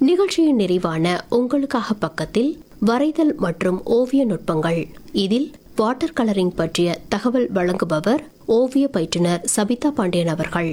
நிகழ்ச்சியின் நிறைவான உங்களுக்காக பக்கத்தில் வரைதல் மற்றும் ஓவிய நுட்பங்கள் இதில் வாட்டர் கலரிங் பற்றிய தகவல் வழங்குபவர் ஓவிய பயிற்றுனர் சபிதா பாண்டியன் அவர்கள்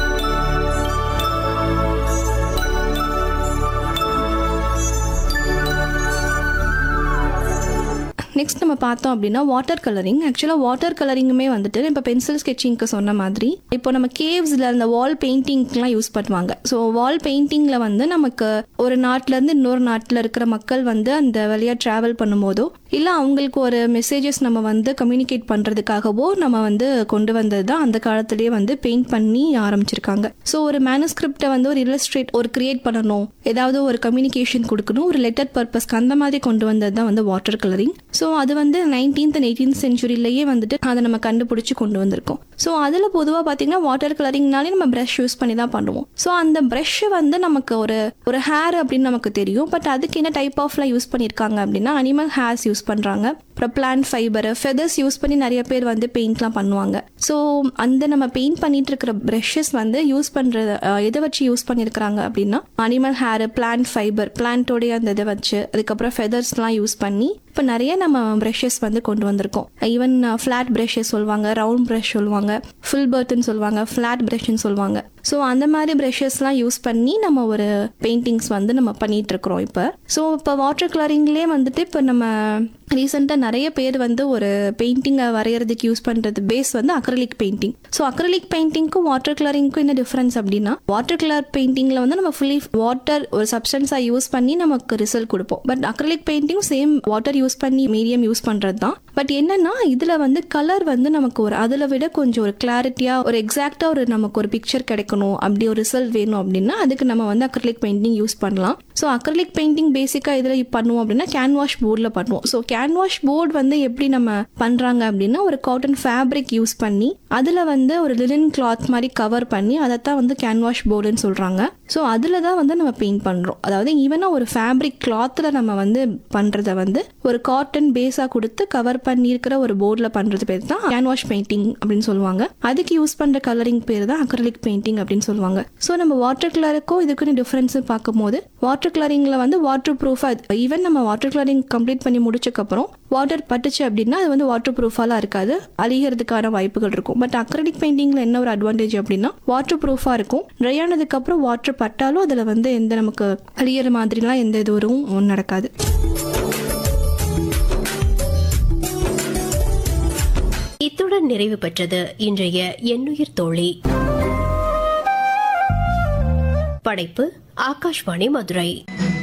நெக்ஸ்ட் நம்ம பார்த்தோம் அப்படின்னா வாட்டர் கலரிங் ஆக்சுவலாக வாட்டர் கலரிங்குமே வந்துட்டு இப்போ பென்சில் ஸ்கெட்சிங்க்கு சொன்ன மாதிரி இப்போ நம்ம கேவ்ஸில் அந்த வால் பெயிண்டிங்க்குலாம் யூஸ் பண்ணுவாங்க ஸோ வால் பெயிண்டிங்கில் வந்து நமக்கு ஒரு நாட்டிலேருந்து இன்னொரு நாட்டில் இருக்கிற மக்கள் வந்து அந்த வழியாக ட்ராவல் பண்ணும்போதோ இல்லை அவங்களுக்கு ஒரு மெசேஜஸ் நம்ம வந்து கம்யூனிகேட் பண்ணுறதுக்காகவோ நம்ம வந்து கொண்டு வந்தது தான் அந்த காலத்திலேயே வந்து பெயிண்ட் பண்ணி ஆரம்பிச்சிருக்காங்க ஸோ ஒரு மேனுஸ்கிரிப்டை வந்து ஒரு இல்லஸ்ட்ரேட் ஒரு கிரியேட் பண்ணணும் ஏதாவது ஒரு கம்யூனிகேஷன் கொடுக்கணும் ஒரு லெட்டர் பர்பஸ்க்கு அந்த மாதிரி கொண்டு வந்தது தான் வந்து வாட்டர் கலரிங் ஸோ அது வந்து நைன்டீன்த் அண்ட் எயிட்டீன்த் செஞ்சுரியிலேயே வந்துட்டு அதை நம்ம கண்டுபிடிச்சி கொண்டு வந்திருக்கோம் ஸோ அதில் பொதுவாக பார்த்தீங்கன்னா வாட்டர் கலரிங்னாலே நம்ம ப்ரஷ் யூஸ் பண்ணி தான் பண்ணுவோம் ஸோ அந்த ப்ரஷ்ஷை வந்து நமக்கு ஒரு ஒரு ஹேர் அப்படின்னு நமக்கு தெரியும் பட் அதுக்கு என்ன டைப் ஆஃப்லாம் யூஸ் பண்ணியிருக்காங்க அப்படின்னா அனிமல் ஹேர்ஸ் யூஸ் பண்ணுறாங்க அப்புறம் பிளான்ட் ஃபைபர் ஃபெதர்ஸ் யூஸ் பண்ணி நிறைய பேர் வந்து பெயிண்ட்லாம் பண்ணுவாங்க ஸோ அந்த நம்ம பெயிண்ட் பண்ணிட்டு இருக்கிற ப்ரஷஸ் வந்து யூஸ் பண்ணுறது எதை வச்சு யூஸ் பண்ணியிருக்கிறாங்க அப்படின்னா அனிமல் ஹேர் பிளான்ட் ஃபைபர் பிளான்ட்டோடைய அந்த இதை வச்சு அதுக்கப்புறம் ஃபெதர்ஸ்லாம் யூஸ் பண்ணி இப்போ நிறைய நம்ம ப்ரஷஸ் வந்து கொண்டு வந்திருக்கோம் ஈவன் ஃப்ளாட் ப்ரஷஸ் சொல்லுவாங்க ரவுண்ட் ப்ரஷ் சொல்லுவாங்க ஃபுல் பர்த்னு சொல்லுவாங்க ஃப்ளாட் ப்ரஷ்னு சொல்லுவாங்க ஸோ அந்த மாதிரி ப்ரஷஸ்லாம் யூஸ் பண்ணி நம்ம ஒரு பெயிண்டிங்ஸ் வந்து நம்ம பண்ணிட்டு இருக்கிறோம் இப்போ ஸோ இப்போ வாட்டர் கலரிங்லேயே வந்துட்டு இப்போ நம்ம ரீசெண்டாக நிறைய பேர் வந்து ஒரு பெயிண்டிங்கை வரைகிறதுக்கு யூஸ் பண்ணுறது பேஸ் வந்து அக்ரலிக் பெயிண்டிங் ஸோ அக்ரலிக் பெயிண்டிங்க்கும் வாட்டர் கலரிங்க்கும் என்ன டிஃப்ரென்ஸ் அப்படின்னா வாட்டர் கலர் பெயிண்டிங்கில் வந்து நம்ம ஃபுல்லி வாட்டர் ஒரு சப்ஸ்டன்ஸாக யூஸ் பண்ணி நமக்கு ரிசல்ட் கொடுப்போம் but acrylic painting same water use பண்ணி மீடியம் யூஸ் பண்ணுறது தான் பட் என்னன்னா இதில் வந்து கலர் வந்து நமக்கு ஒரு அதில் விட கொஞ்சம் ஒரு கிளாரிட்டியாக ஒரு எக்ஸாக்டாக ஒரு நமக்கு ஒரு பிக்சர் கிடைக்கணும் அப்படி ஒரு ரிசல்ட் வேணும் அப்படின்னா அதுக்கு நம்ம வந்து அக்ரலிக் பெயிண்டிங் யூஸ் பண்ணலாம் ஸோ அக்ரலிக் பெயிண்டிங் பேசிக்காக இதில் பண்ணுவோம் அப்படின்னா கேன்வாஷ் போர்டில் பண்ணுவோம் ஸோ கேன்வாஷ் போர்டு வந்து எப்படி நம்ம பண்ணுறாங்க அப்படின்னா ஒரு காட்டன் ஃபேப்ரிக் யூஸ் பண்ணி அதில் வந்து ஒரு லினன் கிளாத் மாதிரி கவர் பண்ணி அதைத்தான் வந்து கேன்வாஷ் போர்டுன்னு சொல்கிறாங்க ஸோ அதில் தான் வந்து நம்ம பெயிண்ட் பண்ணுறோம் அதாவது ஈவனாக ஒரு ஃபேப்ரிக் கிளாத்தில் நம்ம வந்து பண்ணுறத வந்து ஒரு காட்டன் பேஸாக கொடுத்து கவர் பண்ணியிருக்கிற ஒரு போர்டில் பண்ணுறது பேர் தான் கேன்வாஷ் பெயிண்டிங் அப்படின்னு சொல்லுவாங்க அதுக்கு யூஸ் பண்ணுற கலரிங் பேர் தான் அக்ரலிக் பெயிண்டிங் அப்படின்னு சொல்லுவாங்க ஸோ நம்ம வாட்டர் கலருக்கும் இதுக்குன்னு டிஃப்ரென்ஸ் பார்க்கும்போது வாட்டர் கலரிங்கில் வந்து வாட்டர் ப்ரூஃபாக ஈவன் நம்ம வாட்டர் கலரிங் கம்ப்ளீட் பண்ணி முடிச்சக்கப்புறம் வாட்டர் பட்டுச்சு அப்படின்னா அது வந்து வாட்டர் ப்ரூஃபாலாம் இருக்காது அழிகிறதுக்கான வாய்ப்புகள் இருக்கும் பட் அக்ரலிக் பெயிண்டிங்கில் என்ன ஒரு அட்வான்டேஜ் அப்படின்னா வாட்டர் ப்ரூஃபாக இருக்கும் ட்ரை ஆனதுக்கப்புறம் வாட்டர் பட்டாலும் அதில் வந்து எந்த நமக்கு அழியிற மாதிரிலாம் எந்த இதுவும் நடக்காது இத்துடன் நிறைவு பெற்றது இன்றைய எண்ணுயிர் தோழி படைப்பு ஆகாஷ்வாணி மதுரை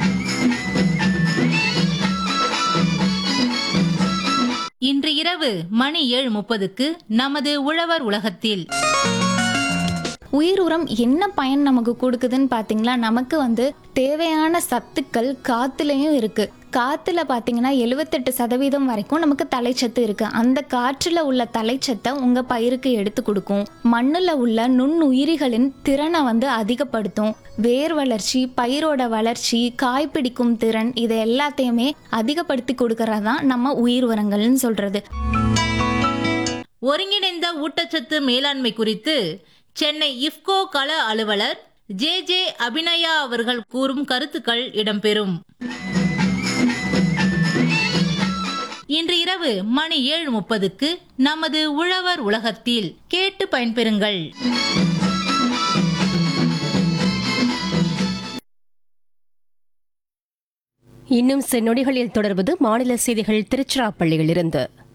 இன்று இரவு மணி ஏழு முப்பதுக்கு நமது உழவர் உலகத்தில் உயிர் உரம் என்ன பயன் நமக்கு கொடுக்குதுன்னு பார்த்தீங்களா நமக்கு வந்து தேவையான சத்துக்கள் காத்துலயும் இருக்கு காத்துல பார்த்தீங்கன்னா எழுவத்தெட்டு சதவீதம் வரைக்கும் நமக்கு தலைச்சத்து இருக்கு அந்த காற்றுல உள்ள தலைச்சத்தை உங்க பயிருக்கு எடுத்து கொடுக்கும் மண்ணுல உள்ள நுண்ணுயிரிகளின் திறனை வந்து அதிகப்படுத்தும் வேர் வளர்ச்சி பயிரோட வளர்ச்சி காய் பிடிக்கும் திறன் இது எல்லாத்தையுமே அதிகப்படுத்தி கொடுக்கறதான் நம்ம உயிர் உரங்கள்னு சொல்றது ஒருங்கிணைந்த ஊட்டச்சத்து மேலாண்மை குறித்து சென்னை இஃப்கோ கள அலுவலர் ஜே ஜே அபிநயா அவர்கள் கூறும் கருத்துக்கள் இடம்பெறும் இன்று இரவு மணி ஏழு முப்பதுக்கு நமது உழவர் உலகத்தில் கேட்டு பயன்பெறுங்கள் இன்னும் சில நொடிகளில் தொடர்வது மாநில செய்திகள் திருச்சிராப்பள்ளியிலிருந்து